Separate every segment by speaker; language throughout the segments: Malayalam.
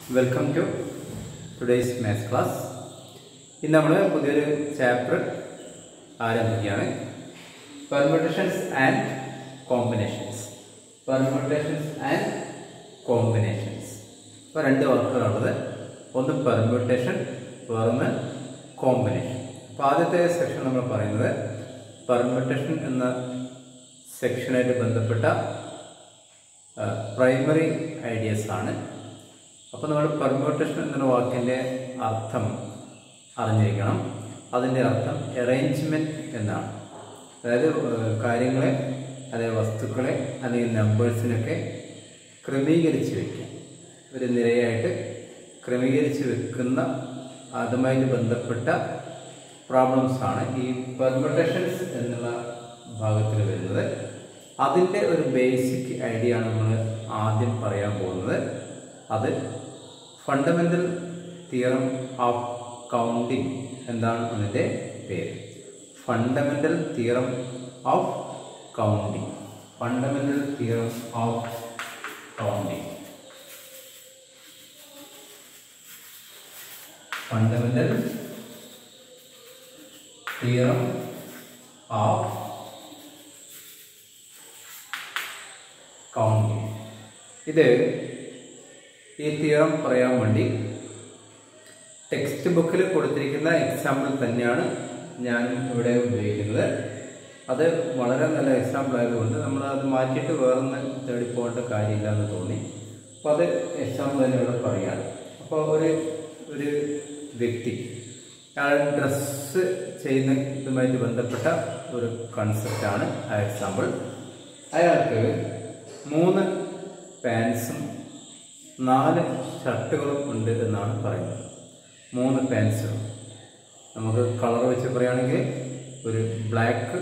Speaker 1: Welcome to today's maths class ഇന്ന് നമ്മൾ പുതിയൊരു ചാപ്റ്റർ ആരംഭിക്കുകയാണ് permutations and combinations permutations and combinations ഇപ്പോൾ രണ്ട് വർക്കുകളുള്ളത് ഒന്ന് പെർമ്യൂട്ടേഷൻ വേറൊന്ന് കോമ്പിനേഷൻ അപ്പോൾ ആദ്യത്തെ സെക്ഷൻ നമ്മൾ പറയുന്നത് പെർമ്യൂട്ടേഷൻ എന്ന സെക്ഷനായിട്ട് ബന്ധപ്പെട്ട പ്രൈമറി ഐഡിയസ് ആണ് അപ്പോൾ നമ്മൾ പെർമ്യൂട്ടേഷൻ എന്ന വാക്കിൻ്റെ അർത്ഥം അറിഞ്ഞിരിക്കണം അതിൻ്റെ അർത്ഥം അറേഞ്ച്മെൻറ്റ് എന്നാണ് അതായത് ഏഹ്, കാര്യങ്ങളെ അതായത് വസ്തുക്കളെ അല്ലെങ്കിൽ നമ്പേഴ്സിനൊക്കെ ക്രമീകരിച്ച് വയ്ക്കുക ഒരു നിരയായിട്ട് ക്രമീകരിച്ച് വെക്കുന്ന അതുമായിട്ട് ബന്ധപ്പെട്ട പ്രോബ്ലംസ് ആണ് ഈ പെർമുട്ടേഷൻസ് എന്നുള്ള ഭാഗത്തിൽ വരുന്നത് അതിൻ്റെ ഒരു ബേസിക് ഐഡിയ ആണ് നമ്മൾ ആദ്യം പറയാൻ പോകുന്നത് അത് ഫണ്ടമെൻ്റൽ തിയറം ഓഫ് കൗണ്ടിങ് എന്താണ് അതിൻ്റെ പേര് fundamental theorem of counting fundamental theorem of counting fundamental theorem of counting ഇത് ഈ തിയറം പറയാൻ വേണ്ടി ടെക്സ്റ്റ് ബുക്കിൽ കൊടുത്തിരിക്കുന്ന എക്സാമ്പിൾ തന്നെയാണ് ഞാൻ ഇവിടെ ഉപയോഗിക്കുന്നത് അത് വളരെ നല്ല എക്സാമ്പിൾ ആയതുകൊണ്ട് നമ്മൾ അത് മാറ്റിയിട്ട് വേറൊന്ന് തേടി പോകേണ്ട കാര്യമില്ല എന്ന് തോന്നി അപ്പോൾ അത് എക്സാമ്പിൾ തന്നെ ഇവിടെ പറയാം അപ്പോൾ ഒരു ഒരു വ്യക്തി അയാൾ ഡ്രസ്സ് ചെയ്യുന്ന ഇതുമായിട്ട് ബന്ധപ്പെട്ട ഒരു കൺസെപ്റ്റാണ് ആ എക്സാമ്പിൾ അയാൾക്ക് മൂന്ന് പാൻസും നാല് ഷർട്ടുകളും ഉണ്ട് എന്നാണ് പറയുന്നത് മൂന്ന് പാൻസുകൾ നമുക്ക് കളർ വെച്ച് പറയുകയാണെങ്കിൽ ഒരു ബ്ലാക്ക്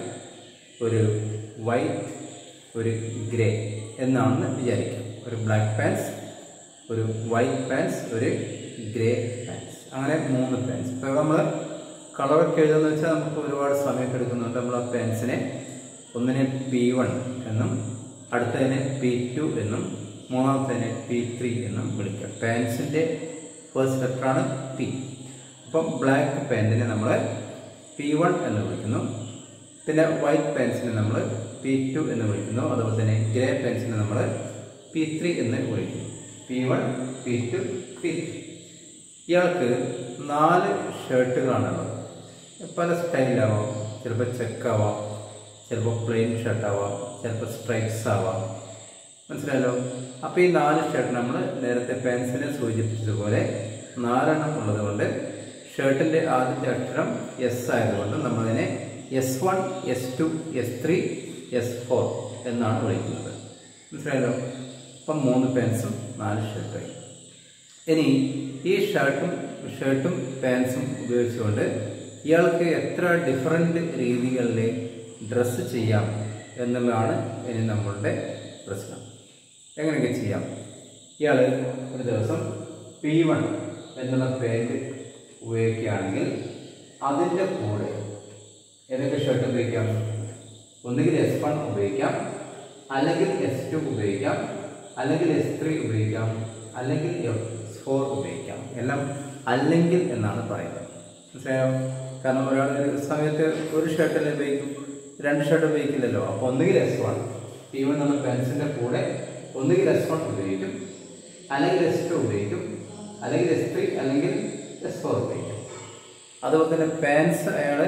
Speaker 1: ഒരു വൈറ്റ് ഒരു ഗ്രേ എന്നാണെന്ന് വിചാരിക്കാം ഒരു ബ്ലാക്ക് പാൻസ് ഒരു വൈറ്റ് പാൻസ് ഒരു ഗ്രേ പാൻസ് അങ്ങനെ മൂന്ന് പാൻസ് ഇപ്പോൾ നമ്മൾ കളറൊക്കെ എഴുതുന്ന വെച്ചാൽ നമുക്ക് ഒരുപാട് സമയമൊക്കെ എടുക്കുന്നുണ്ട് നമ്മൾ ആ പാൻസിനെ ഒന്നിനെ പി വൺ എന്നും അടുത്തതിനെ പി ടു എന്നും മൂന്നാമത്തേനെ പി ത്രീ എന്നും വിളിക്കാം പാൻസിൻ്റെ ഫസ്റ്റ് ലെറ്ററാണ് പി അപ്പം ബ്ലാക്ക് പാൻറ്റിനെ നമ്മൾ പി വൺ എന്ന് വിളിക്കുന്നു പിന്നെ വൈറ്റ് പെൻസിനെ നമ്മൾ പി ടു എന്ന് വിളിക്കുന്നു അതുപോലെ തന്നെ ഗ്രേ പെൻസിനെ നമ്മൾ പി ത്രീ എന്ന് വിളിക്കുന്നു P one P two P three ഇയാൾക്ക് നാല് ഷർട്ടുകളാണുള്ളത് പല സ്റ്റൈലാവാം ചിലപ്പോൾ ചെക്കാവാം ചിലപ്പോൾ പ്ലെയിൻ ഷർട്ടാവാം ചിലപ്പോൾ സ്ട്രൈപ്സ് ആവാം മനസ്സിലായല്ലോ അപ്പോൾ ഈ നാല് ഷർട്ട് നമ്മൾ നേരത്തെ പെൻസിനെ സൂചിപ്പിച്ചതുപോലെ നാലെണ്ണം ഉള്ളത് കൊണ്ട് ഷർട്ടിൻ്റെ ആദ്യത്തെ അക്ഷരം എസ് ആയതുകൊണ്ട് നമ്മളതിനെ S one S two S three S four എന്നാണ് വിളിക്കുന്നത് മനസ്സിലായല്ലോ അപ്പം മൂന്ന് പെൻസും നാല് ഷർട്ടായി ഇനി ഈ ഷർട്ടും ഷർട്ടും പാൻസും ഉപയോഗിച്ചുകൊണ്ട് ഇയാൾക്ക് എത്ര ഡിഫറെൻ്റ് രീതികളിൽ ഡ്രസ്സ് ചെയ്യാം എന്നുള്ളതാണ് ഇനി നമ്മളുടെ പ്രശ്നം എങ്ങനെയൊക്കെ ചെയ്യാം ഇയാൾ ഒരു ദിവസം പി വൺ എന്നുള്ള പാൻറ് ഉപയോഗിക്കുകയാണെങ്കിൽ അതിൻ്റെ കൂടെ ഏതൊക്കെ ഷർട്ട് ഉപയോഗിക്കാം ഒന്നുകിൽ എസ് വൺ ഉപയോഗിക്കാം അല്ലെങ്കിൽ എസ് ടു ഉപയോഗിക്കാം അല്ലെങ്കിൽ എസ് ത്രീ ഉപയോഗിക്കാം അല്ലെങ്കിൽ എസ് ഫോർ ഉപയോഗിക്കാം എല്ലാം അല്ലെങ്കിൽ എന്നാണ് പറയുന്നത് മനസ്സിലായോ കാരണം ഒരാൾ ഒരു സമയത്ത് ഒരു ഷർട്ടല്ലേ ഉപയോഗിക്കും രണ്ട് ഷർട്ട് ഉപയോഗിക്കില്ലല്ലോ അപ്പോൾ ഒന്നുകിൽ എസ് വൺ പി വൺ എന്ന പെൻസിൻ്റെ കൂടെ ഒന്നുകിൽ എസ് വൺ ഉപയോഗിക്കും അല്ലെങ്കിൽ എസ് ടു ഉപയോഗിക്കും അല്ലെങ്കിൽ എസ് ത്രീ അല്ലെങ്കിൽ എസ് ഫോർ ഉപയോഗിക്കും അതുപോലെ തന്നെ പാൻസ് അയാൾ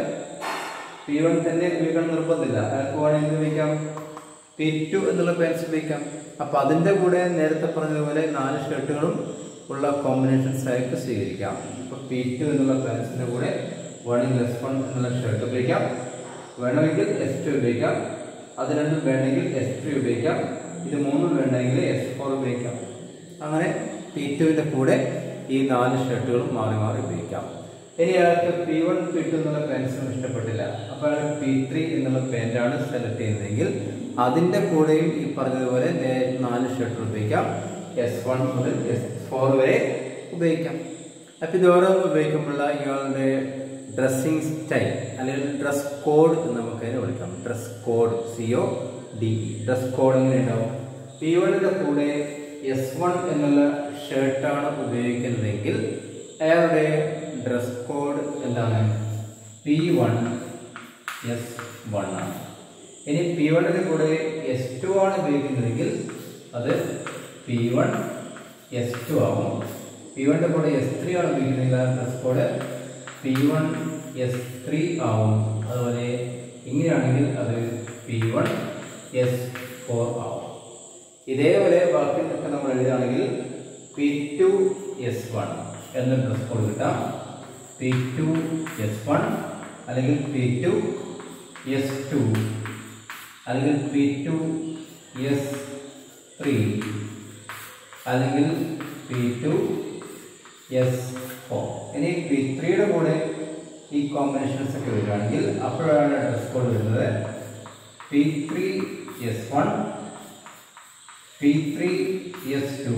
Speaker 1: പി വൺ തന്നെ ഉപയോഗിക്കണം നിർബന്ധമില്ല അയാൾക്ക് വേണമെങ്കിൽ ഉപയോഗിക്കാം പി ടു എന്നുള്ള പാൻസ് ഉപയോഗിക്കാം അപ്പം അതിൻ്റെ കൂടെ നേരത്തെ പറഞ്ഞതുപോലെ നാല് ഷർട്ടുകളും ഉള്ള കോമ്പിനേഷൻസ് ആയിട്ട് സ്വീകരിക്കാം ഇപ്പോൾ പി ടു എന്നുള്ള പാൻസിൻ്റെ കൂടെ വേണമെങ്കിൽ എസ് വൺ എന്നുള്ള ഷർട്ട് ഉപയോഗിക്കാം വേണമെങ്കിൽ എസ് ടു ഉപയോഗിക്കാം അത് രണ്ടും വേണമെങ്കിൽ എസ് ത്രീ ഉപയോഗിക്കാം ഇത് മൂന്നും വേണമെങ്കിൽ എസ് ഫോർ ഉപയോഗിക്കാം അങ്ങനെ പി ടുവിൻ്റെ കൂടെ ഈ നാല് ഷർട്ടുകളും മാറി മാറി ഉപയോഗിക്കാം ഇനി അയാൾക്ക് പി വൺ പി ടു എന്നുള്ള പെൻസും ഇഷ്ടപ്പെട്ടില്ല അപ്പോൾ അയാൾ പി ത്രീ എന്നുള്ള പെൻറ്റാണ് സെലക്ട് ചെയ്യുന്നതെങ്കിൽ അതിൻ്റെ കൂടെയും ഈ പറഞ്ഞതുപോലെ നേ- നാല് ഷർട്ടുകൾ ഉപയോഗിക്കാം എസ് വൺ മുതൽ എസ് ഫോർ വരെ ഉപയോഗിക്കാം അപ്പോൾ ഇത് ഓരോന്ന് ഉപയോഗിക്കുമ്പോഴുള്ള ഇയാളുടെ ഡ്രസ്സിങ് സ്റ്റൈൽ അല്ലെങ്കിൽ ഡ്രസ് കോഡ് എന്ന് നമുക്ക് അതിനെ വിളിക്കാം dress code C O D E dress code എങ്ങനെ ഉണ്ടാവും പി വണ്ണിൻ്റെ കൂടെ എസ് വൺ എന്നുള്ള ഷർട്ടാണ് ഉപയോഗിക്കുന്നതെങ്കിൽ അയാളുടെ ഡ്രസ് കോഡ് എന്താണ് പി വൺ എസ് വൺ ആണ് ഇനി പി വണ്ണിന് കൂടെ എസ് ടു ആണ് ഉപയോഗിക്കുന്നതെങ്കിൽ അത് പി വൺ എസ് ടു ആവും പി വണ്ണിൻ്റെ കൂടെ എസ് ത്രീ ആണ് ഉപയോഗിക്കുന്നതെങ്കിൽ ആ dress code P one S three ആവും അതുപോലെ ഇങ്ങനെയാണെങ്കിൽ അത് പി വൺ എസ് ഫോർ ആവും ഇതേപോലെ ബാക്കിയൊക്കെ നമ്മൾ എഴുതുകയാണെങ്കിൽ പി ടു എസ് വൺ എന്ന ഡ്രസ് കോഡ് കിട്ടാം പി ടു എസ് വൺ അല്ലെങ്കിൽ പി ടു എസ് ടു അല്ലെങ്കിൽ പി ടു എസ് ത്രീ അല്ലെങ്കിൽ പി ടു എസ് ഫോർ ഇനി പി ത്രീയുടെ കൂടെ ഈ കോമ്പിനേഷൻസ് ഒക്കെ വരികയാണെങ്കിൽ അപ്പോഴാണ് ഡ്രസ് കോഡ് വരുന്നത് P three S one P three S two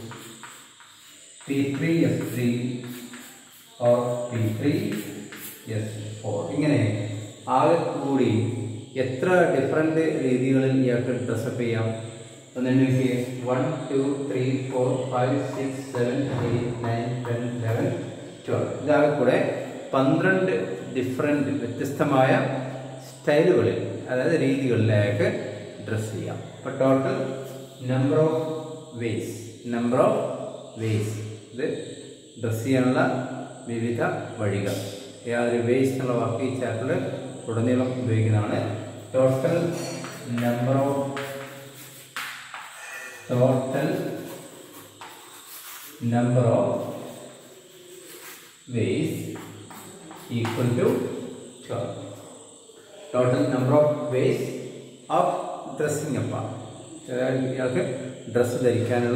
Speaker 1: P three S three or P three S four ഇങ്ങനെ ആകെ കൂടി എത്ര ഡിഫറെൻ്റ് രീതികളിൽ ഇയാൾക്ക് ഡ്രസ്സപ്പ് ചെയ്യാം ഒന്നെണ്ണി one two three four five six seven eight nine ten eleven twelve ഇതാകെ കൂടെ പന്ത്രണ്ട് ഡിഫറെൻ്റ് വ്യത്യസ്തമായ സ്റ്റൈലുകളിൽ അതായത് രീതികളിൽ അയാൾക്ക് ഡ്രസ്സ് ചെയ്യാം അപ്പോൾ total number of ways number of ways ഇത് ഡ്രസ്സ് ചെയ്യാനുള്ള വിവിധ വഴികൾ യാതൊരു വേസ് എന്നുള്ള വാക്ക് ഈ ചാപ്റ്ററിൽ ഉടനീളം ഉപയോഗിക്കുന്നതാണ് total number of total number of ways equal to twelve total number of ways of dressing up ഇയാൾക്ക് ഡ്രസ്സ് ധരിക്കാനുള്ള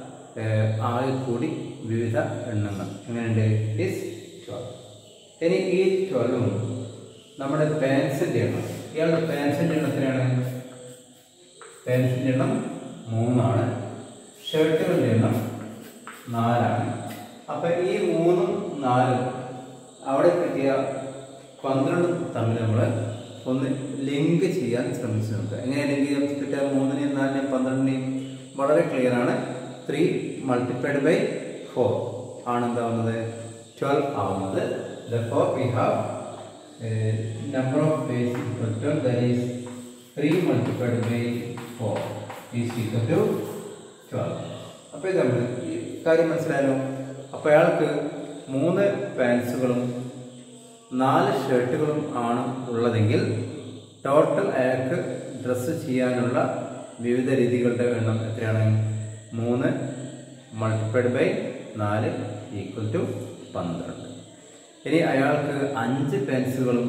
Speaker 1: ആകെ കൂടി വിവിധ എണ്ണങ്ങൾ എങ്ങനെയുണ്ട് ഇസ് ട്വൽവ് ഇനി ഈ ട്വൽവും നമ്മുടെ പാൻസിൻ്റെ എണ്ണം ഇയാളുടെ പാൻസിൻ്റെ എണ്ണം എത്രയാണ് പാൻസിൻ്റെ എണ്ണം മൂന്നാണ് ഷർട്ടുകളുടെ എണ്ണം നാലാണ് അപ്പം ഈ മൂന്നും നാലും അവിടെ കിട്ടിയ പന്ത്രണ്ടും തമ്മിൽ നമ്മൾ ഒന്ന് ലിങ്ക് ചെയ്യാൻ ശ്രമിച്ചു നോക്കുക എങ്ങനെ ലിങ്ക് ചെയ്യാൻ കിട്ടിയ മൂന്നിനെയും നാലിനെയും പന്ത്രണ്ടിനെയും വളരെ ക്ലിയർ ആണ് ത്രീ മൾട്ടിപ്ലൈഡ് ബൈ ഫോർ ആണ് എന്താവുന്നത് ട്വൽവ് ആവുന്നത് therefore we have uh, number of base equal to that is 3 multiplied by 4 is equal to 12 അപ്പോൾ ഇത് നമ്മൾ ഈ കാര്യം മനസ്സിലായല്ലോ അപ്പോൾ അയാൾക്ക് മൂന്ന് പാൻസുകളും നാല് ഷർട്ടുകളും ആണ് ഉള്ളതെങ്കിൽ ടോട്ടൽ അയാൾക്ക് ഡ്രസ്സ് ചെയ്യാനുള്ള വിവിധ രീതികളുടെ എണ്ണം എത്രയാണ് മൂന്ന് മൾട്ടിപ്ലൈഡ് ബൈ നാല് ഈക്വൽ ടു പന്ത്രണ്ട് ഇനി അയാൾക്ക് അഞ്ച് പെൻസുകളും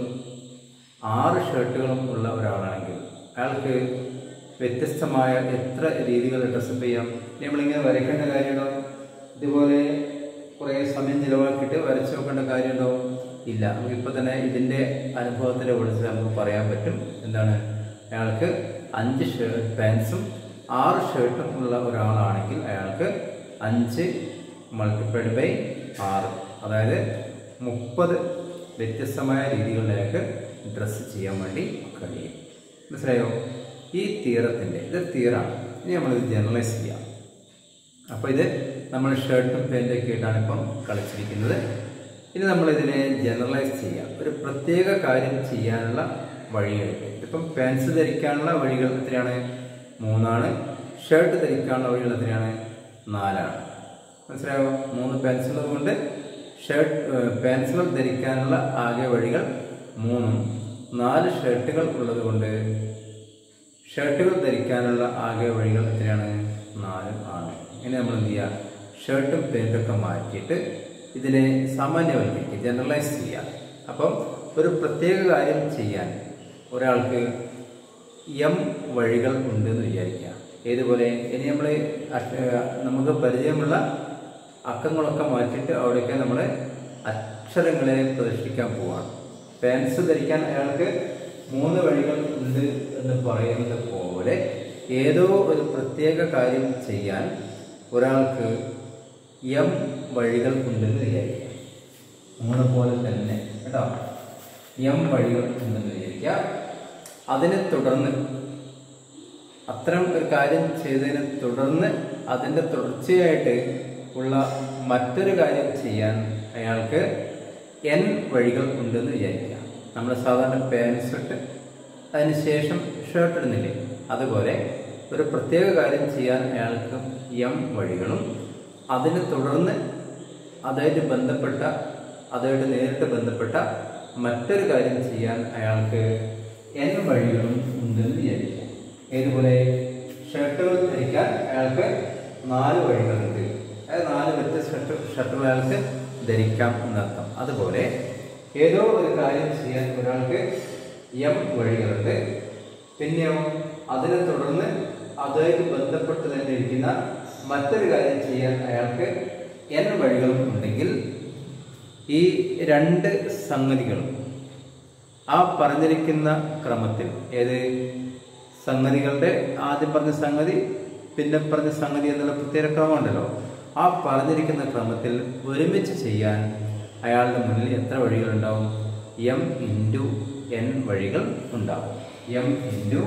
Speaker 1: ആറ് ഷർട്ടുകളും ഉള്ള ഒരാളാണെങ്കിൽ അയാൾക്ക് വ്യത്യസ്തമായ എത്ര രീതികൾ ഡ്രസ്സപ്പ് ചെയ്യാം നമ്മളിങ്ങനെ വരയ്ക്കേണ്ട കാര്യമുണ്ടോ ഇതുപോലെ കുറേ സമയം ചിലവാക്കിയിട്ട് വരച്ചു നോക്കേണ്ട കാര്യമുണ്ടോ ഇല്ല നമുക്കിപ്പോൾ തന്നെ ഇതിൻ്റെ അനുഭവത്തിൻ്റെ വിളിച്ച് നമുക്ക് പറയാൻ പറ്റും എന്താണ് അയാൾക്ക് അഞ്ച് ഷർട്ട് പാൻസും ആറ് ഷർട്ടും ഉള്ള ഒരാളാണെങ്കിൽ അയാൾക്ക് അഞ്ച് മൾട്ടിപ്ലൈഡ് ബൈ ആറ് അതായത് മുപ്പത് വ്യത്യസ്തമായ രീതികളിൽ അയാൾക്ക് ഡ്രസ്സ് ചെയ്യാൻ വേണ്ടി കഴിയും മനസ്സിലായോ ഈ തീറത്തിൻ്റെ ഇത് തീറാണ് ഇനി നമ്മളിത് ജനറലൈസ് ചെയ്യാം അപ്പോൾ ഇത് നമ്മൾ ഷർട്ടും പാൻറ്റൊക്കെ ആയിട്ടാണ് ഇപ്പം കളിച്ചിരിക്കുന്നത് ഇനി നമ്മളിതിനെ ജനറലൈസ് ചെയ്യാം ഒരു പ്രത്യേക കാര്യം ചെയ്യാനുള്ള വഴികൾ ഇപ്പം പാൻസ് ധരിക്കാനുള്ള വഴികൾ എത്രയാണ് മൂന്നാണ് ഷർട്ട് ധരിക്കാനുള്ള വഴികൾ എത്രയാണ് നാലാണ് മനസ്സിലായോ മൂന്ന് പെൻസിലുള്ളത് കൊണ്ട് ഷർട്ട് പെൻസിലുകൾ ധരിക്കാനുള്ള ആകെ വഴികൾ മൂന്നും നാല് ഷർട്ടുകൾ ഉള്ളത് കൊണ്ട് ഷർട്ടുകൾ ധരിക്കാനുള്ള ആകെ വഴികൾ എത്രയാണ് നാലും ആണ് ഇനി നമ്മൾ എന്ത് ചെയ്യുക ഷർട്ടും പാൻറ്റൊക്കെ മാറ്റിയിട്ട് ഇതിനെ സാമാന്യവൽക്കരിക്കുക ജനറലൈസ് ചെയ്യുക അപ്പം ഒരു പ്രത്യേക കാര്യം ചെയ്യാൻ ഒരാൾക്ക് എം വഴികൾ ഉണ്ടെന്ന് വിചാരിക്കുക ഏതുപോലെ ഇനി നമ്മൾ നമുക്ക് പരിചയമുള്ള അക്കങ്ങളൊക്കെ മാറ്റിയിട്ട് അവിടെയൊക്കെ നമ്മൾ അക്ഷരങ്ങളെ പ്രദർശിപ്പിക്കാൻ പോവാണ് പാൻസ് ധരിക്കാൻ അയാൾക്ക് മൂന്ന് വഴികൾ ഉണ്ട് എന്ന് പറയുന്നത് പോലെ ഏതോ ഒരു പ്രത്യേക കാര്യം ചെയ്യാൻ ഒരാൾക്ക് എം വഴികൾ ഉണ്ടെന്ന് വിചാരിക്കുക മൂന്ന് പോലെ തന്നെ കേട്ടോ എം വഴികൾ ഉണ്ടെന്ന് വിചാരിക്കുക അതിനെ തുടർന്ന് അത്തരം ഒരു കാര്യം ചെയ്തതിനെ തുടർന്ന് അതിൻ്റെ തുടർച്ചയായിട്ട് ഉള്ള മറ്റൊരു കാര്യം ചെയ്യാൻ അയാൾക്ക് എൻ വഴികൾ ഉണ്ടെന്ന് വിചാരിക്കാം നമ്മൾ സാധാരണ പാൻസ് ഇട്ട് അതിനുശേഷം ഷർട്ട് ഇടുന്നില്ലേ അതുപോലെ ഒരു പ്രത്യേക കാര്യം ചെയ്യാൻ അയാൾക്ക് എം വഴികളും അതിനെ തുടർന്ന് അതായിട്ട് ബന്ധപ്പെട്ട അതായിട്ട് നേരിട്ട് ബന്ധപ്പെട്ട മറ്റൊരു കാര്യം ചെയ്യാൻ അയാൾക്ക് എൻ വഴികളും ഉണ്ടെന്ന് വിചാരിക്കാം ഏതുപോലെ ഷർട്ടുകൾ ധരിക്കാൻ അയാൾക്ക് നാല് വഴികളുണ്ട് അതായത് നാല് വ്യത്യസ്ത ഷർട്ട് ഷർട്ടുകൾ അയാൾക്ക് ധരിക്കാം എന്നർത്ഥം അതുപോലെ ഏതോ ഒരു കാര്യം ചെയ്യാൻ ഒരാൾക്ക് എം വഴികളുണ്ട് പിന്നെയോ അതിനെ തുടർന്ന് അതുമായിട്ട് ബന്ധപ്പെട്ട് തന്നെ ഇരിക്കുന്ന മറ്റൊരു കാര്യം ചെയ്യാൻ അയാൾക്ക് എൻ വഴികളും ഉണ്ടെങ്കിൽ ഈ രണ്ട് സംഗതികളും ആ പറഞ്ഞിരിക്കുന്ന ക്രമത്തിൽ ഏത് സംഗതികളുടെ ആദ്യം പറഞ്ഞ സംഗതി പിന്നെ പറഞ്ഞ സംഗതി എന്നുള്ള പ്രത്യേക ക്രമമുണ്ടല്ലോ ആ പറഞ്ഞിരിക്കുന്ന ക്രമത്തിൽ ഒരുമിച്ച് ചെയ്യാൻ അയാളുടെ മുന്നിൽ എത്ര വഴികളുണ്ടാവും എം ഇൻറ്റു എൻ വഴികൾ ഉണ്ടാവും M into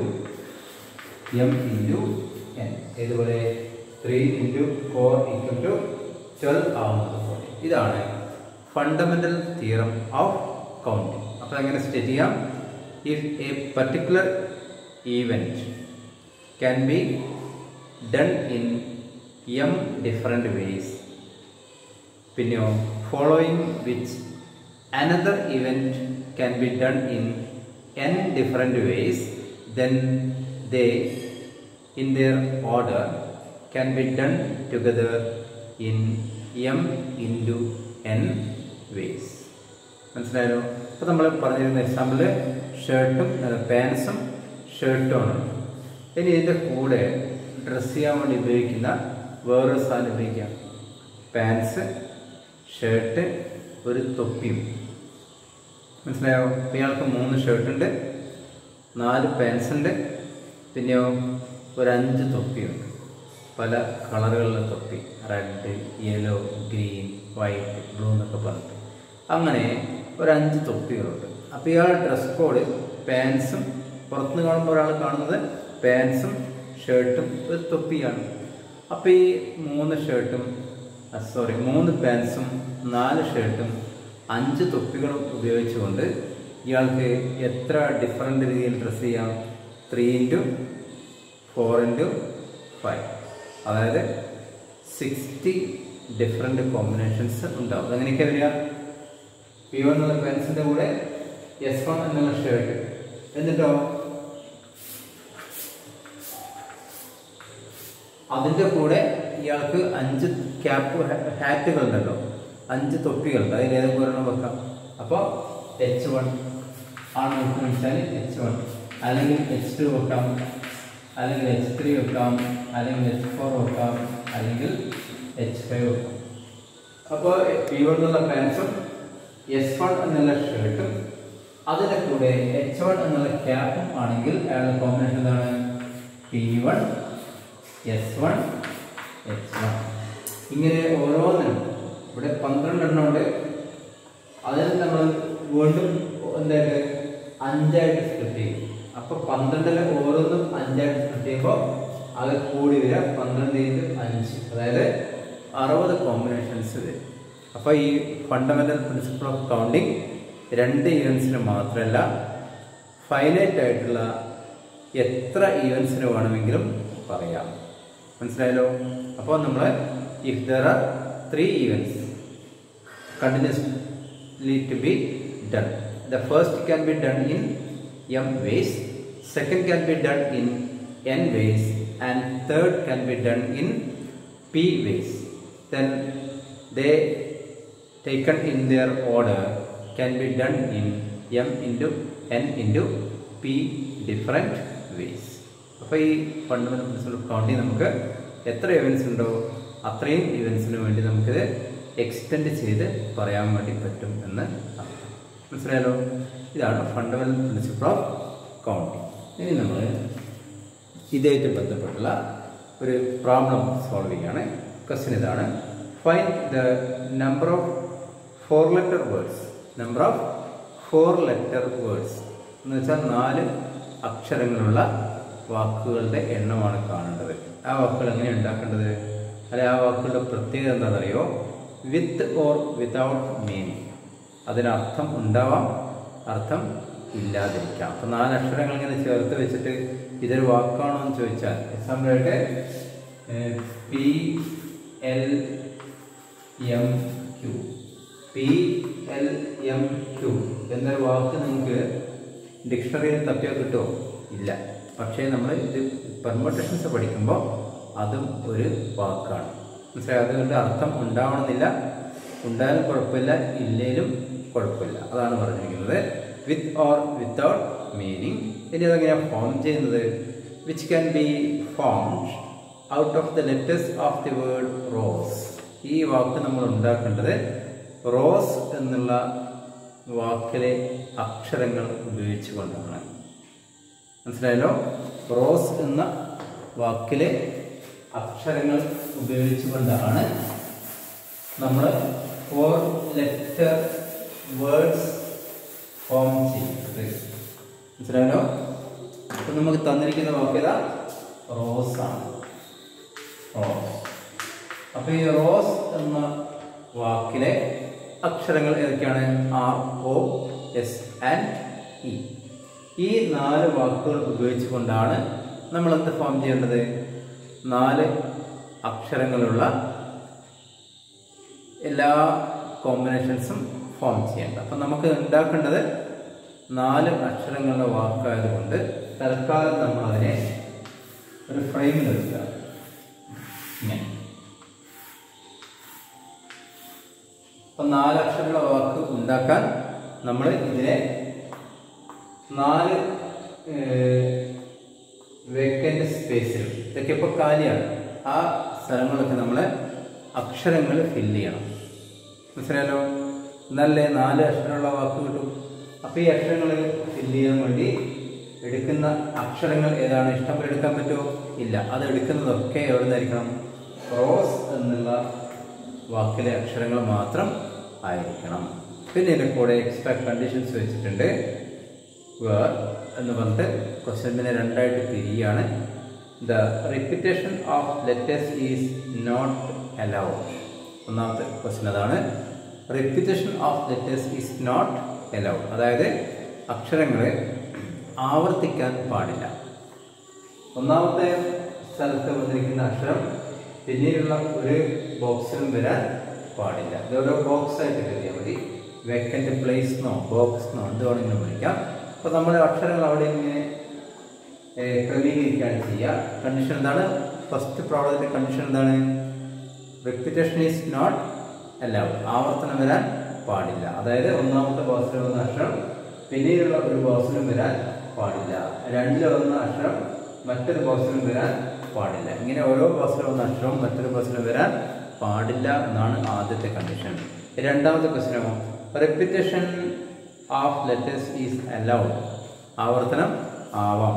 Speaker 1: M into N ഇതുപോലെ three into four equal to twelve ആവുന്നത് പോലെ ഇതാണ് ഫണ്ടമെന്റൽ തിയറം ഓഫ് കൗണ്ടിങ് അപ്പോൾ എങ്ങനെ സ്റ്റേറ്റ് ചെയ്യാം if a particular event can be done in M different ways പിന്നെയോ following which another event can be done in N different ways then they in their order can be done together in M into N ways മനസ്സിലായല്ലോ അപ്പോൾ നമ്മൾ പറഞ്ഞിരുന്ന എക്സാമ്പിള് ഷർട്ടും പാൻസും ഷർട്ടും ആണ് ഇനി ഇതിൻ്റെ കൂടെ ഡ്രസ്സ് ചെയ്യാൻ വേണ്ടി ഉപയോഗിക്കുന്ന വേറൊരു സാധനം ഉപയോഗിക്കാം പാൻസ് ഷർട്ട് ഒരു തൊപ്പിയും മനസ്സിലായോ അപ്പോൾ ഇയാൾക്ക് മൂന്ന് ഷർട്ടുണ്ട് നാല് പാൻസ് ഉണ്ട് പിന്നെയോ ഒരു അഞ്ച് തൊപ്പിയുണ്ട് പല കളറുകളിലെ തൊപ്പി red yellow green white blue എന്നൊക്കെ പറഞ്ഞിട്ട് അങ്ങനെ ഒരു അഞ്ച് തൊപ്പികളുണ്ട് അപ്പോൾ ഇയാളുടെ ഡ്രസ് കോഡ് പാൻസും പുറത്തുനിന്ന് കാണുമ്പോൾ ഒരാൾ കാണുന്നത് പാൻസും ഷർട്ടും ഒരു തൊപ്പിയാണ് അപ്പോൾ ഈ മൂന്ന് ഷർട്ടും സോറി മൂന്ന് പാൻസും നാല് ഷർട്ടും അഞ്ച് തൊപ്പികളും ഉപയോഗിച്ചുകൊണ്ട് ഇയാൾക്ക് എത്ര ഡിഫറെൻ്റ് രീതിയിൽ ഡ്രസ്സ് ചെയ്യാം three into four into five അതായത് സിക്സ്റ്റി ഡിഫറെൻ്റ് കോമ്പിനേഷൻസ് ഉണ്ടാവും അങ്ങനെയൊക്കെ വരിക പി വൺ എന്നുള്ള പെൻസിൻ്റെ കൂടെ എസ് വൺ എന്നുള്ള ഷർട്ട് എന്നിട്ടോ അതിൻ്റെ കൂടെ ഇയാൾക്ക് അഞ്ച് ക്യാപ്പ് ഹാറ്റുകൾ ഉണ്ടല്ലോ അഞ്ച് തൊപ്പികളുണ്ട് അതിൽ ഏതൊക്കെ ഒരെണ്ണം വെക്കാം അപ്പോൾ എച്ച് വൺ ആണ് വെച്ചാൽ എച്ച് വൺ അല്ലെങ്കിൽ എച്ച് ടു വെക്കാം അല്ലെങ്കിൽ എച്ച് ത്രീ വെക്കാം അല്ലെങ്കിൽ എച്ച് ഫോർ വെക്കാം അല്ലെങ്കിൽ എച്ച് ഫൈവ് വെക്കാം അപ്പോൾ പി വൺ എന്നുള്ള പാൻസും എസ് വൺ എന്നുള്ള ഷർട്ടും അതിൻ്റെ കൂടെ എച്ച് വൺ എന്നുള്ള ക്യാപ്പും ആണെങ്കിൽ അയാളുടെ കോമ്പിനേഷൻ എന്താണ് P one S one H one ഇങ്ങനെ ഓരോന്നിനും ഇവിടെ പന്ത്രണ്ട് എണ്ണം ഉണ്ട് അതിൽ നമ്മൾ വീണ്ടും എന്തായിട്ട് അഞ്ചായിട്ട് സ്പ്ലിറ്റ് ചെയ്യും അപ്പോൾ പന്ത്രണ്ടിലെ ഓരോന്നും അഞ്ചായിട്ട് സ്പ്ലിറ്റ് ചെയ്യുമ്പോൾ അത് കൂടി വരിക പന്ത്രണ്ട് ഇൻറ്റു അഞ്ച് അതായത് അറുപത് കോമ്പിനേഷൻസ് വരും അപ്പോൾ ഈ ഫണ്ടമെൻ്റൽ പ്രിൻസിപ്പിൾ ഓഫ് കൗണ്ടിങ് രണ്ട് ഈവൻസിന് മാത്രമല്ല ഫൈനൈറ്റ് ആയിട്ടുള്ള എത്ര ഈവൻസിന് വേണമെങ്കിലും പറയാം മനസ്സിലായല്ലോ അപ്പോൾ നമ്മൾ if there are three events continuously to be done. The first can be done in m ways, second can be done in n ways, and third can be done in p ways. Then they taken in their order can be done in m into n into p different ways. അപ്പോൾ ഈ ഫണ്ടമെന്റൽ പ്രിൻസിപ്പൽ ഓഫ് കൗണ്ടിങ് നമുക്ക് എത്ര ഇവൻസ് ഉണ്ടോ അത്രയും ഇവൻസിന് വേണ്ടി നമുക്കിത് എക്സ്റ്റെൻഡ് ചെയ്ത് പറയാൻ വേണ്ടി പറ്റും എന്ന് അർത്ഥം മനസ്സിലായല്ലോ ഇതാണ് ഫണ്ടമെന്റൽ പ്രിൻസിപ്പിൾ ഓഫ് കൗണ്ടിങ് ഇനി നമ്മൾ ഇതായിട്ട് ബന്ധപ്പെട്ടുള്ള ഒരു പ്രോബ്ലം സോൾവ് ചെയ്യാണ് ക്വസ്റ്റ്യൻ ഇതാണ് find the number of four letter words number of four letter words എന്ന് വെച്ചാൽ നാല് അക്ഷരങ്ങളുള്ള വാക്കുകളുടെ എണ്ണമാണ് കാണേണ്ടത് ആ വാക്കുകൾ എങ്ങനെ ഉണ്ടാക്കേണ്ടത് അല്ലെ ആ വാക്കുകളുടെ പ്രത്യേകത എന്താണെന്നറിയോ വിത്ത് ഓർ വിതൗട്ട് മീനിങ് അതിനർത്ഥം ഉണ്ടാവാം അർത്ഥം ഇല്ലാതിരിക്കാം അപ്പം നാല് അക്ഷരങ്ങൾ ഇങ്ങനെ ചേർത്ത് വെച്ചിട്ട് ഇതൊരു വാക്കാണോ എന്ന് ചോദിച്ചാൽ എക്സാമ്പിളായിട്ട് P L M Q P L M Q എന്നൊരു വാക്ക് നിങ്ങൾക്ക് ഡിക്ഷണറിയിൽ തപ്പിയാൽ കിട്ടുമോ ഇല്ല പക്ഷേ നമ്മൾ ഇത് പെർമുട്ടേഷൻസ് പഠിക്കുമ്പോൾ അതും ഒരു വാക്കാണ് മനസ്സിലായി അതുകൊണ്ട് അർത്ഥം ഉണ്ടാവണമെന്നില്ല ഉണ്ടായാലും കുഴപ്പമില്ല ഇല്ലേലും കുഴപ്പമില്ല അതാണ് പറഞ്ഞിരിക്കുന്നത് വിത്ത് ഓർ വിത്തൗട്ട് മീനിങ് ഇനി അതെങ്ങനെയാണ് ഫോം ചെയ്യുന്നത് which can be formed out of the letters of the word rose ഈ വാക്ക് നമ്മൾ ഉണ്ടാക്കേണ്ടത് റോസ് എന്നുള്ള വാക്കിലെ അക്ഷരങ്ങൾ ഉപയോഗിച്ചുകൊണ്ടാണ് മനസ്സിലായല്ലോ റോസ് എന്ന വാക്കിലെ അക്ഷരങ്ങൾ ഉപയോഗിച്ചുകൊണ്ടാണ് നമ്മൾ ഫോർ ലെറ്റർ വേർഡ്സ് ഫോം ചെയ്യുന്നത് മനസ്സിലായല്ലോ അപ്പം നമുക്ക് തന്നിരിക്കുന്ന വാക്യത റോസ് ആണ് റോസ് അപ്പൊ ഈ റോസ് എന്ന വാക്കിലെ അക്ഷരങ്ങൾ ഏതൊക്കെയാണ് R O S and E ഈ നാല് വാക്കുകൾ ഉപയോഗിച്ചുകൊണ്ടാണ് നമ്മൾ എന്ത് ഫോം ചെയ്യേണ്ടത് നാല് അക്ഷരങ്ങളുള്ള എല്ലാ കോമ്പിനേഷൻസും ഫോം ചെയ്യേണ്ട അപ്പം നമുക്ക് ഉണ്ടാക്കേണ്ടത് നാല് അക്ഷരങ്ങളുടെ വാക്കായതുകൊണ്ട് തൽക്കാലം നമ്മൾ അതിനെ ഒരു ഫ്രെയിമിൽ എടുക്കുക ഇങ്ങനെ അപ്പം നാല് അക്ഷരമുള്ള വാക്ക് ഉണ്ടാക്കാൻ നമ്മൾ ഇതിനെ നാല് വേക്കൻറ്റ് സ്പേസിൽ ഇതൊക്കെ ഇപ്പോൾ കാലിയാണ് ആ സ്ഥലങ്ങളൊക്കെ നമ്മൾ അക്ഷരങ്ങൾ ഫില്ല് ചെയ്യണം മനസ്സിലായല്ലോ എന്നല്ലേ നാല് അക്ഷരമുള്ള വാക്ക് കിട്ടും അപ്പോൾ ഈ അക്ഷരങ്ങൾ ഫില്ല് ചെയ്യാൻ വേണ്ടി എടുക്കുന്ന അക്ഷരങ്ങൾ ഏതാണ് ഇഷ്ടം പോലെ എടുക്കാൻ പറ്റുമോ ഇല്ല അത് എടുക്കുന്നതൊക്കെ എവിടെ നിന്നായിരിക്കണം ക്രോസ് എന്നുള്ള വാക്കിലെ അക്ഷരങ്ങൾ മാത്രം ആയിരിക്കണം പിന്നെ ഇതിൻ്റെ കൂടെ എക്സ്ട്രാ കണ്ടീഷൻസ് വെച്ചിട്ടുണ്ട് വേർ എന്ന് പറഞ്ഞിട്ട് ക്വസ്റ്റ്യൻ പിന്നെ രണ്ടായിട്ട് പിരിയാണ് the repetition of letters is not allowed ഒന്നാമത്തെ ക്വസ്റ്റ്യൻ അതാണ് repetition of letters is not allowed അതായത് അക്ഷരങ്ങൾ ആവർത്തിക്കാൻ പാടില്ല ഒന്നാമത്തെ സ്ഥലത്ത് വന്നിരിക്കുന്ന അക്ഷരം പിന്നീടുള്ള ഒരു ബോക്സിലും വരാൻ പാടില്ല ഇത് ഓരോ ബോക്സ് ആയിട്ട് കരുതിയാൽ മതി വേക്കൻ്റ് പ്ലേസ് എന്നോ ബോക്സ് എന്നോ എന്ത് വേണമെങ്കിലും വിളിക്കാം അപ്പോൾ നമ്മുടെ അക്ഷരങ്ങൾ അവിടെ ഇങ്ങനെ ഏഹ്, ക്രമീകരിക്കുകയാണ് ചെയ്യുക കണ്ടീഷൻ എന്താണ് ഫസ്റ്റ് പ്രോബ്ലത്തിൻ്റെ കണ്ടീഷൻ എന്താണ് റിപ്പിറ്റേഷൻ ഈസ് നോട്ട് അലൗഡ് ആവർത്തനം വരാൻ പാടില്ല അതായത് ഒന്നാമത്തെ ബോക്സിൽ വന്ന അക്ഷരം പിന്നീടുള്ള ഒരു ബോക്സിലും വരാൻ പാടില്ല രണ്ടിൽ വന്ന അക്ഷരം മറ്റൊരു ബോക്സിലും വരാൻ പാടില്ല ഇങ്ങനെ ഓരോ ബോക്സിൽ വന്ന അക്ഷരവും മറ്റൊരു ബോക്സിലും വരാൻ പാടില്ല എന്നാണ് ആദ്യത്തെ കണ്ടീഷൻ രണ്ടാമത്തെ ക്വസ്റ്റ്യനോ repetition of letters is allowed ആവർത്തനം ആവാം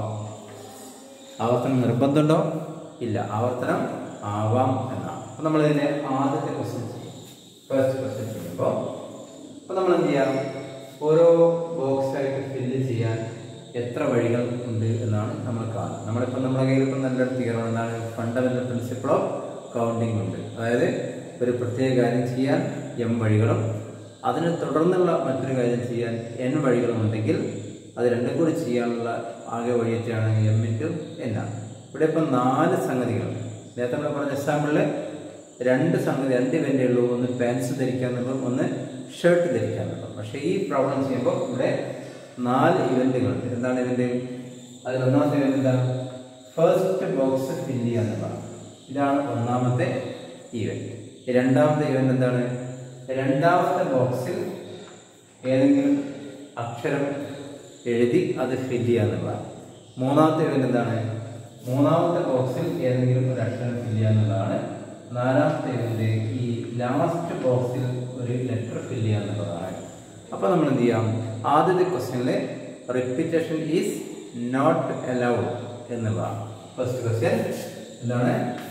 Speaker 1: ആവർത്തനം നിർബന്ധമുണ്ടോ ഇല്ല ആവർത്തനം ആവാം എന്നാണ് അപ്പം നമ്മൾ ഇതിനെ ആദ്യത്തെ ക്വസ്റ്റ്യൻ ചെയ്യും ഫസ്റ്റ് ക്വസ്റ്റ്യൻ ചെയ്യുമ്പോൾ അപ്പം നമ്മൾ എന്ത് ചെയ്യാം ഓരോ ബോക്സ് ആയിട്ട് ഫില്ല് ചെയ്യാൻ എത്ര വഴികൾ ഉണ്ട് എന്നാണ് നമ്മൾ കാണുന്നത് നമ്മളിപ്പോൾ നമ്മുടെ കയ്യിൽ ഇപ്പം നല്ല തിയറം എന്താണ് ഫണ്ടമെന്റൽ പ്രിൻസിപ്പിൾ ഓഫ് കൗണ്ടിങ് ഉണ്ട് അതായത് ഒരു പ്രത്യേക കാര്യം ചെയ്യാൻ എം വഴികളും അതിനെ തുടർന്നുള്ള മറ്റൊരു കാര്യം ചെയ്യാൻ എൻ വഴികളും ഉണ്ടെങ്കിൽ അത് രണ്ടും കൂടി ചെയ്യാനുള്ള ആകെ വഴിയൊക്കെയാണ് എം ഇൻറ്റു എൻ ആണ് ഇവിടെ ഇപ്പം നാല് സംഗതികൾ നേരത്തെ നമ്മൾ പറഞ്ഞ എക്സാമ്പിളിൽ രണ്ട് സംഗതി രണ്ട് ഇവൻ്റേ ഉള്ളൂ ഒന്ന് പാൻസ് ധരിക്കുക എന്നുള്ളതും ഒന്ന് ഷർട്ട് ധരിക്കുക എന്നുള്ളതും പക്ഷേ ഈ പ്രോബ്ലം ചെയ്യുമ്പോൾ ഇവിടെ നാല് ഇവൻറ്റുകളുണ്ട് എന്താണ് ഇവൻ്റ് അതിൽ ഒന്നാമത്തെ ഇവൻ്റ് എന്താണ് ഫസ്റ്റ് ബോക്സ് ഫില്ല് ചെയ്യുക എന്നുള്ളതാണ് ഇതാണ് ഒന്നാമത്തെ ഇവൻ്റ് രണ്ടാമത്തെ ഇവൻ്റ് എന്താണ് രണ്ടാമത്തെ ബോക്സിൽ ഏതെങ്കിലും അക്ഷരം എഴുതി അത് ഫില്ല് ചെയ്യുക എന്നുള്ളതാണ് മൂന്നാമത്തെ ഇവൻ്റ് എന്താണ് മൂന്നാമത്തെ ബോക്സിൽ ഏതെങ്കിലും ഒരു അക്ഷരം ഫില്ല് ചെയ്യുക എന്നുള്ളതാണ് നാലാമത്തെ ഇവൻ്റ് ഈ ലാസ്റ്റ് ബോക്സിൽ ഒരു ലെറ്റർ ഫില്ല് ചെയ്യുക എന്നുള്ളതാണ് അപ്പോൾ നമ്മൾ എന്ത് ചെയ്യാം ആദ്യത്തെ ക്വസ്റ്റ്യനിൽ റിപ്പീറ്റേഷൻ ഈസ് നോട്ട് അലൗഡ് എന്നുള്ളതാണ് ഫസ്റ്റ് ക്വസ്റ്റ്യൻ എന്താണ്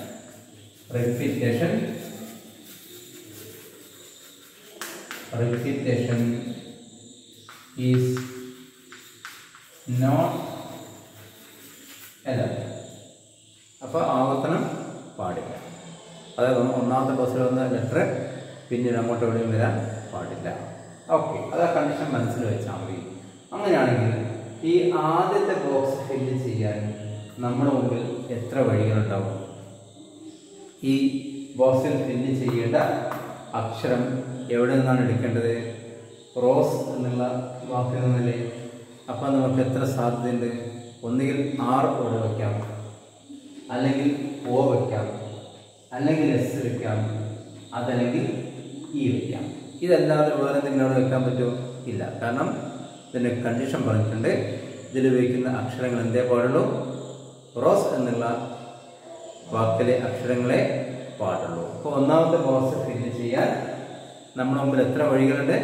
Speaker 1: repetition repetition is not allowed അപ്പോൾ ആവർത്തനം പാടില്ല അതായത് ഒന്ന് ഒന്നാമത്തെ ബോക്സിൽ വന്ന ലെറ്റർ പിന്നീട് അങ്ങോട്ട് എവിടെയും വരാൻ പാടില്ല ഓക്കെ അത് ആ കണ്ടീഷൻ മനസ്സിൽ വെച്ചാൽ മതി അങ്ങനെയാണെങ്കിൽ ഈ ആദ്യത്തെ ബോക്സ് ഫില്ല് ചെയ്യാൻ നമ്മുടെ മുമ്പിൽ എത്ര വഴികളുണ്ടാവും ഈ ബോക്സിൽ ഫില്ല് ചെയ്യേണ്ട അക്ഷരം എവിടെ നിന്നാണ് എടുക്കേണ്ടത് റോസ് എന്നുള്ള വാക്കിൽ നിന്നല്ലേ അപ്പം നമുക്ക് എത്ര സാധ്യതയുണ്ട് ഒന്നുകിൽ ആർ ഇവിടെ വയ്ക്കാം അല്ലെങ്കിൽ ഒ വയ്ക്കാം അല്ലെങ്കിൽ എസ് വയ്ക്കാം അതല്ലെങ്കിൽ ഇ വയ്ക്കാം ഇതല്ലാതെ വേറെ എന്തെങ്കിലും അവിടെ വെക്കാൻ പറ്റുമോ ഇല്ല കാരണം ഇതിൻ്റെ കണ്ടീഷൻ പറഞ്ഞിട്ടുണ്ട് ഇതിൽ ഉപയോഗിക്കുന്ന അക്ഷരങ്ങൾ എന്തേ പാടുള്ളൂ റോസ് എന്നുള്ള വാക്കിലെ അക്ഷരങ്ങളെ പാടുള്ളൂ അപ്പോൾ ഒന്നാമത്തെ ബോക്സ് ഫില്ല് ചെയ്യാൻ നമ്മുടെ മുമ്പിൽ എത്ര വഴികളുണ്ട്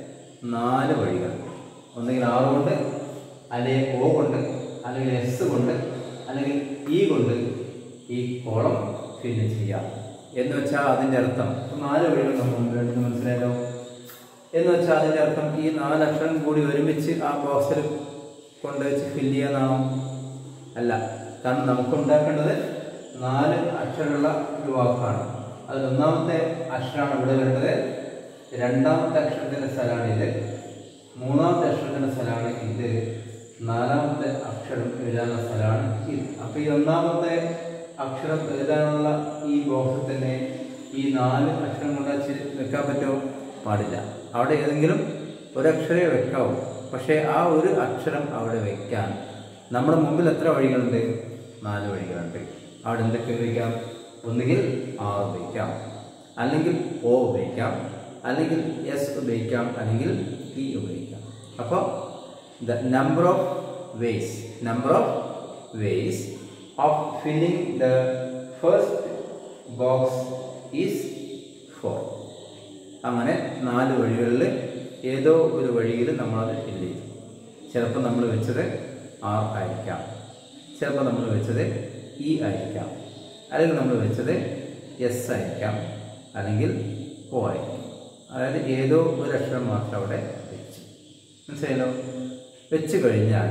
Speaker 1: നാല് വഴികൾ ഒന്നുകിൽ ആറ് കൊണ്ട് അല്ലെങ്കിൽ ഒ കൊണ്ട് അല്ലെങ്കിൽ എസ് കൊണ്ട് അല്ലെങ്കിൽ ഇ കൊണ്ട് ഈ കോളം ഫില്ല് ചെയ്യാം എന്ന് വെച്ചാൽ അതിൻ്റെ അർത്ഥം ഇപ്പം നാല് വഴികൾ നമ്മൾ മുമ്പിലുണ്ട് മനസ്സിലായല്ലോ എന്ന് വെച്ചാൽ അതിൻ്റെ അർത്ഥം ഈ നാല് അക്ഷരം കൂടി ഒരുമിച്ച് ആ ബോക്സിൽ കൊണ്ടുവച്ച് ഫില്ല് ചെയ്യാന്നാണോ അല്ല കാരണം നമുക്ക് ഉണ്ടാക്കേണ്ടത് നാല് അക്ഷരമുള്ള ഒരു വാക്കാണ് അതിൽ ഒന്നാമത്തെ അക്ഷരമാണ് ഇവിടെ വരേണ്ടത് രണ്ടാമത്തെ അക്ഷരത്തിൻ്റെ സ്ഥലമാണ് ഇത് മൂന്നാമത്തെ അക്ഷരത്തിൻ്റെ സ്ഥലമാണ് ഇത് നാലാമത്തെ അക്ഷരം എഴുതാനുള്ള സ്ഥലമാണ് ഇത് അപ്പോൾ ഈ ഒന്നാമത്തെ അക്ഷരം എഴുതാനുള്ള ഈ ബോക്സിൽ തന്നെ ഈ നാല് അക്ഷരം കൊണ്ട് ചി- വെക്കാൻ പറ്റുമോ പാടില്ല അവിടെ ഏതെങ്കിലും ഒരക്ഷരേ വെക്കാവൂ പക്ഷേ ആ ഒരു അക്ഷരം അവിടെ വെക്കാൻ നമ്മുടെ മുമ്പിൽ എത്ര വഴികളുണ്ട് നാല് വഴികളുണ്ട് അവിടെ എന്തൊക്കെ ഉപയോഗിക്കാം ഒന്നുകിൽ ആർ ഉപയോഗിക്കാം അല്ലെങ്കിൽ ഒ ഉപയോഗിക്കാം അല്ലെങ്കിൽ എസ് ഉപയോഗിക്കാം അല്ലെങ്കിൽ ഇ ഉപയോഗിക്കാം അപ്പോൾ the number of ways number of ways of filling the first box is four അങ്ങനെ നാല് വഴികളിൽ ഏതോ ഒരു വഴിയിൽ നമ്മളത് ഫില്ല് ചെയ്തു ചിലപ്പോൾ നമ്മൾ വെച്ചത് ആർ ആയിരിക്കാം ചിലപ്പോൾ നമ്മൾ വെച്ചത് ഇ ആയിരിക്കാം അല്ലെങ്കിൽ നമ്മൾ വെച്ചത് എസ് ആയിരിക്കാം അല്ലെങ്കിൽ ഒ ആയിരിക്കാം അതായത് ഏതോ ഒരു അക്ഷരം മാത്രം അവിടെ വെച്ചു മനസ്സിലായല്ലോ വെച്ച് കഴിഞ്ഞാൽ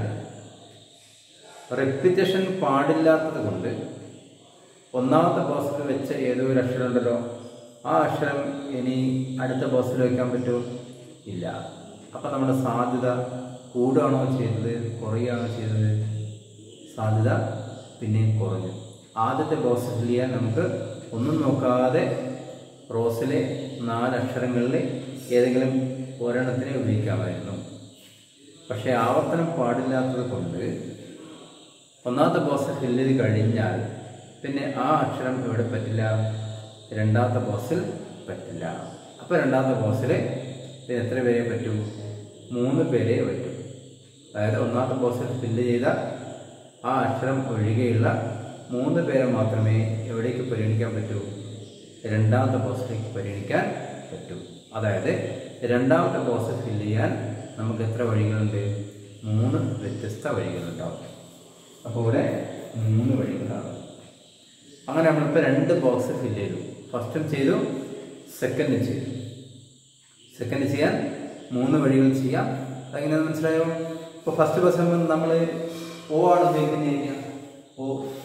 Speaker 1: റെപ്പിറ്റേഷൻ പാടില്ലാത്തത് കൊണ്ട് ഒന്നാമത്തെ ബോക്സിൽ വെച്ച ഏതോ ഒരു അക്ഷരം ഉണ്ടല്ലോ ആ അക്ഷരം ഇനി അടുത്ത ബോക്സിൽ വെക്കാൻ പറ്റുമോ ഇല്ല അപ്പം നമ്മുടെ സാധ്യത കൂടുകയാണോ ചെയ്തത് കുറയുകയാണോ ചെയ്തത് സാധ്യത പിന്നെയും കുറഞ്ഞു ആദ്യത്തെ ബോക്സ് ഫിൽ ചെയ്യാൻ നമുക്ക് ഒന്നും നോക്കാതെ റോസിലെ നാല് അക്ഷരങ്ങളിൽ ഏതെങ്കിലും ഒരെണ്ണത്തിനെ ഉപയോഗിക്കാമായിരുന്നു പക്ഷേ ആവർത്തനം പാടില്ലാത്തത് കൊണ്ട് ഒന്നാമത്തെ ബോക്സ് ഫില്ല് ചെയ്ത് കഴിഞ്ഞാൽ പിന്നെ ആ അക്ഷരം ഇവിടെ പറ്റില്ല രണ്ടാമത്തെ ബോക്സിൽ പറ്റില്ല അപ്പോൾ രണ്ടാമത്തെ ബോക്സിൽ പിന്നെ എത്ര പേരെ പറ്റൂ മൂന്ന് പേരെ പറ്റൂ അതായത് ഒന്നാമത്തെ ബോക്സിൽ ഫില്ല് ചെയ്ത ആ അക്ഷരം ഒഴികെയുള്ള മൂന്ന് പേരെ മാത്രമേ എവിടേക്ക് പരിഗണിക്കാൻ പറ്റൂ രണ്ടാമത്തെ ബോക്സിലേക്ക് പരിഗണിക്കാൻ പറ്റൂ അതായത് രണ്ടാമത്തെ ബോക്സ് ഫില്ല് ചെയ്യാൻ നമുക്ക് എത്ര വഴികളുണ്ട് മൂന്ന് വ്യത്യസ്ത വഴികളുണ്ടാവും അപ്പോൾ ഇവിടെ മൂന്ന് വഴികളാണ് അങ്ങനെ നമ്മളിപ്പോൾ രണ്ട് ബോക്സ് ഫില്ല് ചെയ്തു ഫസ്റ്റും ചെയ്തു സെക്കൻഡും ചെയ്തു സെക്കൻഡ് ചെയ്യാൻ മൂന്ന് വഴികൾ ചെയ്യാം അതെങ്ങനെയാണെന്ന് മനസ്സിലായോ ഇപ്പോൾ ഫസ്റ്റ് ബസ് നമ്മൾ ഓ ആണ് ഉപയോഗിക്കുന്നത് ഓ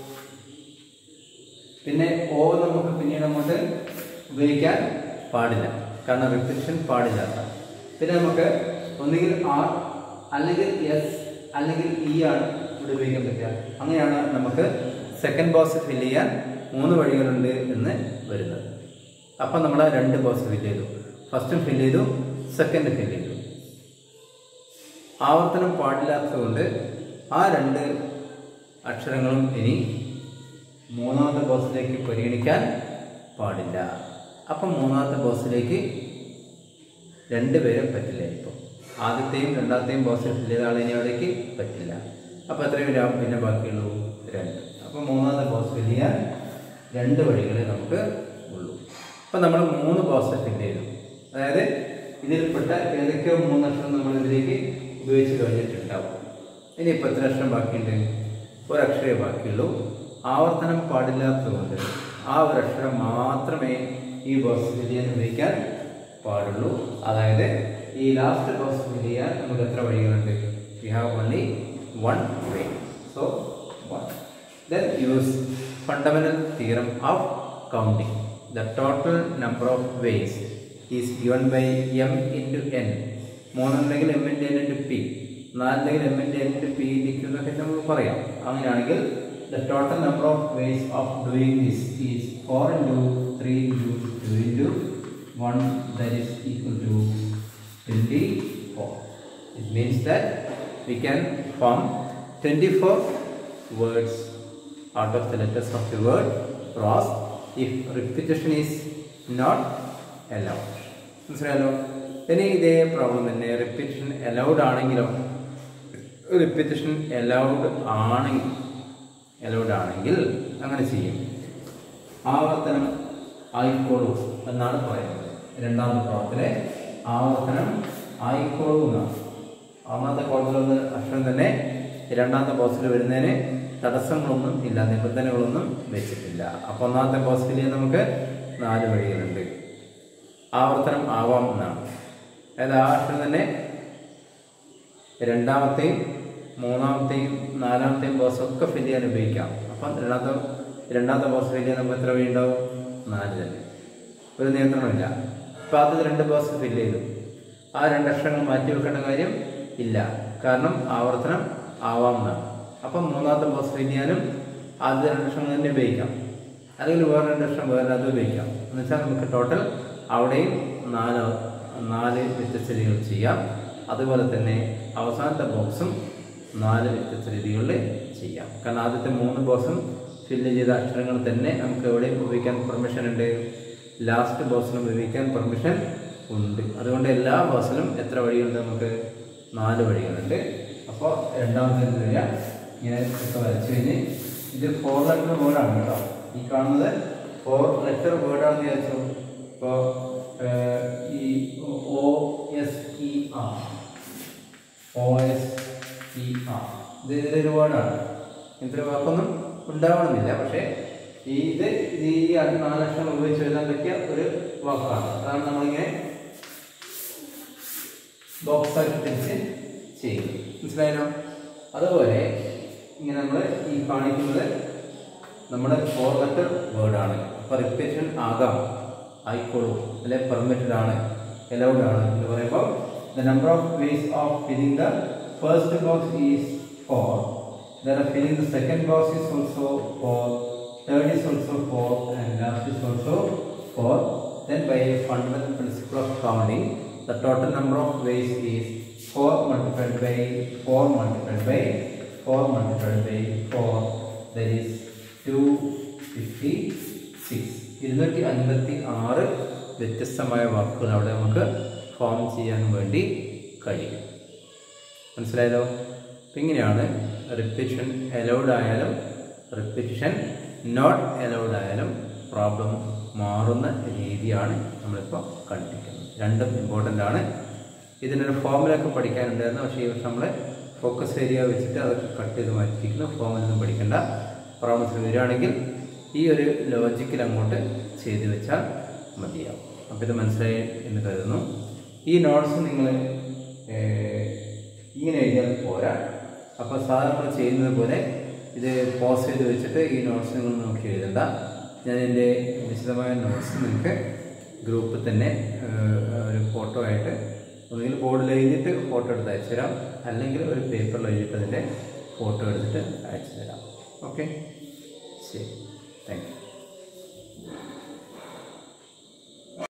Speaker 1: പിന്നെ ഓ നമുക്ക് പിന്നീട് അങ്ങോട്ട് ഉപയോഗിക്കാൻ പാടില്ല കാരണം റിപ്പിറ്റേഷൻ പാടില്ലാത്ത പിന്നെ നമുക്ക് ഒന്നുകിൽ ആർ അല്ലെങ്കിൽ എസ് അല്ലെങ്കിൽ ഇ ആണ് ഇവിടെ ഉപയോഗിക്കാൻ പറ്റുക അങ്ങനെയാണ് നമുക്ക് സെക്കൻഡ് ബോക്സ് ഫില്ല് ചെയ്യാൻ മൂന്ന് വഴികളുണ്ട് എന്ന് വരുന്നത് അപ്പം നമ്മൾ ആ രണ്ട് ബോക്സ് ഫില്ല് ചെയ്തു ഫസ്റ്റും ഫില്ല് ചെയ്തു സെക്കൻഡ് ഫില്ല് ചെയ്തു ആവർത്തനം പാടില്ലാത്തതുകൊണ്ട് ആ രണ്ട് അക്ഷരങ്ങളും ഇനി മൂന്നാമത്തെ ബോക്സിലേക്ക് പരിഗണിക്കാൻ പാടില്ല അപ്പം മൂന്നാമത്തെ ബോക്സിലേക്ക് രണ്ട് പേരും പറ്റില്ല ഇപ്പോൾ ആദ്യത്തെയും രണ്ടാമത്തെയും ബോക്സിൽ ഫില്ല് ചെയ്ത ആളിനെ അവിടേക്ക് പറ്റില്ല അപ്പോൾ എത്രയും രാ പിന്നെ ബാക്കിയുള്ളൂ രണ്ട് അപ്പോൾ മൂന്നാമത്തെ ബോക്സ് ഫില്ല് ചെയ്യാൻ രണ്ട് വഴികളെ നമുക്ക് ഉള്ളൂ അപ്പം നമ്മൾ മൂന്ന് ബോക്സ് ഫില്ല് ചെയ്തു അതായത് ഇതിൽപ്പെട്ട ഏതൊക്കെയോ മൂന്ന് അക്ഷരം നമ്മൾ ഇതിലേക്ക് ഉപയോഗിച്ച് കഴിഞ്ഞിട്ടുണ്ടാവും ഇനി ഇപ്പോൾ എത്ര അക്ഷരം ബാക്കിയുണ്ട് ഒരക്ഷരമേ ബാക്കിയുള്ളൂ ആവർത്തനം പാടില്ലാത്തതുകൊണ്ട് ആ ഒരു അക്ഷരം മാത്രമേ ഈ ബോക്സ് ഫില്ല് ചെയ്യാൻ ഉപയോഗിക്കാൻ പാടുള്ളൂ അതായത് ഈ ലാസ്റ്റ് ബോക്സ് ഫില്ല് ചെയ്യാൻ നമുക്ക് എത്ര വഴികളുണ്ട് we have only one way so one then use fundamental theorem of counting the total number of ways is given by M into N മൂന്നുണ്ടെങ്കിൽ M into N into P നാലുണ്ടെങ്കിൽ M into N into P into Q എന്നൊക്കെ നമുക്ക് പറയാം അങ്ങനെയാണെങ്കിൽ the total number of ways of doing this is four into three into two into one that is equal to twenty four it means that we can form 24 words out of the letters of the word cross if repetition is not allowed മനസ്സിലായല്ലോ ഇനി ഇതേ പ്രോബ്ലം തന്നെ റിപ്പീറ്റേഷൻ അലൗഡ് ആണെങ്കിലോ റിപ്പീറ്റേഷൻ അലൗഡ് ആണെങ്കിൽ അലൗഡ് ആണെങ്കിൽ അങ്ങനെ ചെയ്യും ആവർത്തനം ആയിക്കോളൂ എന്നാണ് പറയുന്നത് രണ്ടാമത്തെ പ്രോബ്ലത്തിലെ ആവർത്തനം ആയിക്കോളൂ എന്നാണ് ഒന്നാമത്തെ കോളത്തിലൊന്ന് അക്ഷരം തന്നെ രണ്ടാമത്തെ ബോക്സിൽ വരുന്നതിന് തടസ്സങ്ങളൊന്നും ഇല്ല നിബന്ധനകളൊന്നും വെച്ചിട്ടില്ല അപ്പോൾ ഒന്നാമത്തെ ബോക്സിൽ നമുക്ക് നാല് വഴികളുണ്ട് ആവർത്തനം ആവാം എന്നാണ് അതായത് ആ അക്ഷരം തന്നെ രണ്ടാമത്തെയും മൂന്നാമത്തെയും നാലാമത്തെയും ബോക്സ് ഒക്കെ ഫില്ല് ചെയ്യാൻ ഉപയോഗിക്കാം അപ്പം രണ്ടാമത്തെ രണ്ടാമത്തെ ബോക്സ് ഫില്ല് ചെയ്യാൻ നമുക്ക് എത്ര വഴിയുണ്ടാവും നാല് തന്നെ ഒരു നിയന്ത്രണമില്ല അപ്പോൾ ആദ്യത്തെ രണ്ട് ബോക്സ് ഫില്ല് ചെയ്തു ആ രണ്ട് അക്ഷരങ്ങൾ മാറ്റി വെക്കേണ്ട കാര്യം ഇല്ല കാരണം ആവർത്തനം ആവാം എന്നാണ് അപ്പം മൂന്നാമത്തെ ബോക്സ് ഫില്ല് ചെയ്യാനും ആദ്യത്തെ രണ്ട് അക്ഷരങ്ങൾ തന്നെ ഉപയോഗിക്കാം അല്ലെങ്കിൽ വേറെ രണ്ട് അക്ഷരം വേറെ അത് ഉപയോഗിക്കാം എന്ന് വെച്ചാൽ നമുക്ക് ടോട്ടൽ അവിടെയും നാല് നാല് വ്യത്യസ്ത രീതികൾ ചെയ്യാം അതുപോലെ തന്നെ അവസാനത്തെ ബോക്സും നാല് വ്യത്യസ്ത രീതികളിൽ ചെയ്യാം കാരണം ആദ്യത്തെ മൂന്ന് ബോക്സും ഫില്ല് ചെയ്ത അക്ഷരങ്ങൾ തന്നെ നമുക്ക് എവിടെയും ഉപയോഗിക്കാൻ പെർമിഷൻ ഉണ്ട് ലാസ്റ്റ് ബോക്സിനും ഉപയോഗിക്കാൻ പെർമിഷൻ ഉണ്ട് അതുകൊണ്ട് എല്ലാ ബോക്സിലും എത്ര വഴിയുണ്ട് നമുക്ക് നാല് വഴികളുണ്ട് അപ്പോൾ രണ്ടാമത്തെ വരിക ഇങ്ങനെ ഒക്കെ വരച്ചു കഴിഞ്ഞ് ഇത് ഫോർ ലെറ്റർ വേർഡാണ് കേട്ടോ ഈ കാണുന്നത് ഫോർ ലെറ്റർ വേർഡാണെന്ന് വിചാരിച്ചു ഇപ്പോൾ ഈ O S E R O S E R ഇത് ഇതിലൊരു വേർഡാണ് ഇങ്ങനത്തെ ഒരു വാക്കൊന്നും ഉണ്ടാവണമെന്നില്ല പക്ഷേ ഈ ഇത് ഈ നാലക്ഷരം ഉപയോഗിച്ച് എഴുതാൻ പറ്റിയ ഒരു വാക്കാണ് അതാണ് നമ്മളിങ്ങനെ ബോക്സ് ആക്കി തിരിച്ച് ചെയ്യും മനസ്സിലായല്ലോ അതുപോലെ ഇങ്ങനെ നമ്മൾ ഈ കാണിക്കുന്നത് നമ്മുടെ ഫോർ ലെറ്റർ വേർഡാണ് അപ്പോൾ റിപ്പീറ്റൻ ആകാം ആയിക്കോളൂ അല്ലെ പെർമിറ്റഡ് ആണ് അലൗഡ് ആണ് എന്ന് പറയുമ്പോൾ the number of ways of filling the first box is four there filling the second box is also four third is also four and last is also four then by a fundamental principle of counting the total number of ways is 4 multiplied by 4 multiplied by 4 multiplied by 4 that is 256 ഇരുന്നൂറ്റി അൻപത്തി ആറ് വ്യത്യസ്തമായ വാക്കുകൾ അവിടെ നമുക്ക് ഫോം ചെയ്യാൻ വേണ്ടി കഴിയും മനസ്സിലായല്ലോ അപ്പം ഇങ്ങനെയാണ് റിപ്പീഷൻ അലൗഡ് ആയാലും റിപ്പീഷൻ നോട്ട് അലൗഡ് ആയാലും പ്രോബ്ലം മാറുന്ന രീതിയാണ് നമ്മളിപ്പോൾ കണ്ടിരിക്കുന്നത് രണ്ടും ഇമ്പോർട്ടൻ്റ് ആണ് ഇതിനൊരു ഫോമിലൊക്കെ പഠിക്കാനുണ്ടായിരുന്നു പക്ഷേ ഈ വർഷം നമ്മൾ ഫോക്കസ് ഏരിയ വെച്ചിട്ട് അതൊക്കെ കട്ട് ചെയ്ത് മാറ്റിയിരിക്കുന്നു ഫോമിലൊന്നും പഠിക്കേണ്ട പ്രോബ്ലംസ് വരികയാണെങ്കിൽ ഈ ഒരു ലോജിക്കിൽ അങ്ങോട്ട് ചെയ്ത് വെച്ചാൽ മതിയാവും അപ്പോൾ ഇത് മനസ്സിലായി എന്ന് കരുതുന്നു ഈ നോട്ട്സ് നിങ്ങൾ ഇങ്ങനെ എഴുതിയാൽ പോരാ അപ്പോൾ സാധാരണ നമ്മൾ ചെയ്യുന്നത് പോലെ ഇത് പോസ് ചെയ്ത് വെച്ചിട്ട് ഈ നോട്ട്സ് നിങ്ങൾ നോക്കി എഴുതണ്ട ഞാൻ എൻ്റെ വിശദമായ നോട്ട്സ് നിങ്ങൾക്ക് ഗ്രൂപ്പിൽ തന്നെ ഒരു ഫോട്ടോ ആയിട്ട് ഒന്നുകിൽ ബോർഡിൽ എഴുതിയിട്ട് ഫോട്ടോ എടുത്ത് അയച്ചു തരാം അല്ലെങ്കിൽ ഒരു പേപ്പറിൽ എഴുതിയിട്ട് അതിൻ്റെ ഫോട്ടോ എടുത്തിട്ട് അയച്ചു തരാം ഓക്കെ ശരി